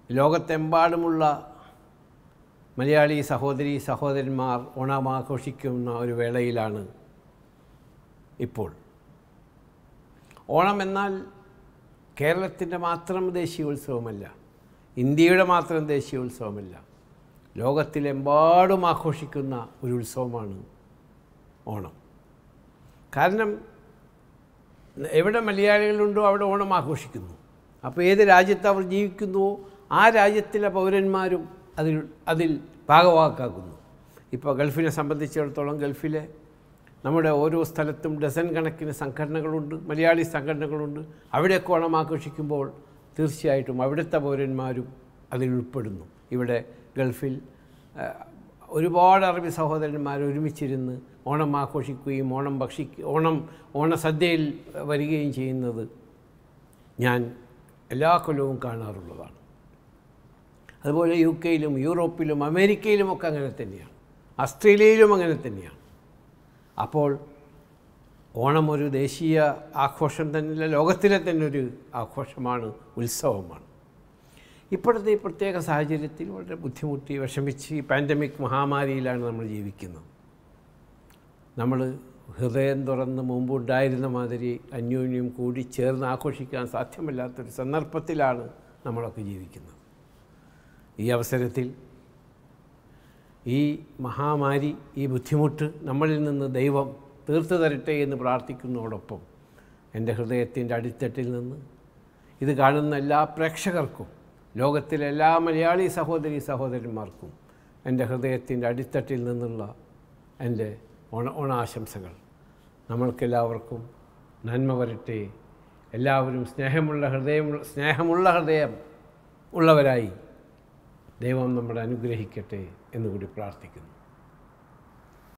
ലോകത്തെമ്പാടുമുള്ള മലയാളി സഹോദരി സഹോദരന്മാർ ഓണം ആഘോഷിക്കുന്ന ഒരു വേളയിലാണ് ഇപ്പോൾ ഓണം എന്നാൽ കേരളത്തിൻ്റെ മാത്രം ദേശീയോത്സവമല്ല ഇന്ത്യയുടെ മാത്രം ദേശീയോത്സവമല്ല ലോകത്തിലെമ്പാടും ആഘോഷിക്കുന്ന ഒരു ഉത്സവമാണ് ഓണം കാരണം എവിടെ മലയാളികളുണ്ടോ അവിടെ ഓണം ആഘോഷിക്കുന്നു അപ്പോൾ ഏത് രാജ്യത്ത് അവർ ജീവിക്കുന്നുവോ ആ രാജ്യത്തിലെ പൗരന്മാരും അതിൽ അതിൽ ഭാഗവാക്കാക്കുന്നു ഇപ്പോൾ ഗൾഫിനെ സംബന്ധിച്ചിടത്തോളം ഗൾഫിലെ നമ്മുടെ ഓരോ സ്ഥലത്തും ഡസൻ കണക്കിന് സംഘടനകളുണ്ട് മലയാളി സംഘടനകളുണ്ട് അവിടെയൊക്കെ ഓണം ആഘോഷിക്കുമ്പോൾ തീർച്ചയായിട്ടും അവിടുത്തെ പൗരന്മാരും അതിൽ ഉൾപ്പെടുന്നു ഇവിടെ ഗൾഫിൽ ആ, ഒരുപാട് അറബി സഹോദരന്മാർ ഒരുമിച്ചിരുന്ന് ഓണം ആഘോഷിക്കുകയും ഓണം ഭക്ഷിക്കുക ഓണം ഓണസദ്യയിൽ വരികയും ചെയ്യുന്നത് ഞാൻ എല്ലാ കൊല്ലവും കാണാറുള്ളതാണ് അതുപോലെ യു കെയിലും യൂറോപ്പിലും അമേരിക്കയിലുമൊക്കെ അങ്ങനെ തന്നെയാണ് ഓസ്ട്രേലിയയിലും അങ്ങനെ തന്നെയാണ് അപ്പോൾ ഓണം ഒരു ദേശീയ ആഘോഷം തന്നെയല്ല ലോകത്തിലെ തന്നെ ഒരു ആഘോഷമാണ് ഉത്സവമാണ് ഇപ്പോഴത്തെ ഈ പ്രത്യേക സാഹചര്യത്തിൽ വളരെ ബുദ്ധിമുട്ടി വിഷമിച്ച് ഈ പാൻഡമിക് മഹാമാരിയിലാണ് നമ്മൾ ജീവിക്കുന്നത് നമ്മൾ ഹൃദയം തുറന്ന് മുമ്പുണ്ടായിരുന്ന മാതിരി അന്യോന്യം കൂടി ചേർന്ന് ആഘോഷിക്കാൻ സാധ്യമല്ലാത്തൊരു സന്ദർഭത്തിലാണ് നമ്മളൊക്കെ ജീവിക്കുന്നത് ഈ അവസരത്തിൽ ഈ മഹാമാരി ഈ ബുദ്ധിമുട്ട് നമ്മളിൽ നിന്ന് ദൈവം തീർത്തു തരട്ടെ എന്ന് പ്രാർത്ഥിക്കുന്നതോടൊപ്പം എൻ്റെ ഹൃദയത്തിൻ്റെ അടിത്തട്ടിൽ നിന്ന് ഇത് കാണുന്ന എല്ലാ പ്രേക്ഷകർക്കും ലോകത്തിലെ എല്ലാ മലയാളി സഹോദരി സഹോദരന്മാർക്കും എൻ്റെ ഹൃദയത്തിൻ്റെ അടിത്തട്ടിൽ നിന്നുള്ള എൻ്റെ ഓണ ഓണാശംസകൾ നമ്മൾക്കെല്ലാവർക്കും നന്മ വരട്ടെ എല്ലാവരും സ്നേഹമുള്ള ഹൃദയം സ്നേഹമുള്ള ഹൃദയം ഉള്ളവരായി ദൈവം നമ്മളെ അനുഗ്രഹിക്കട്ടെ എന്നുകൂടി പ്രാർത്ഥിക്കുന്നു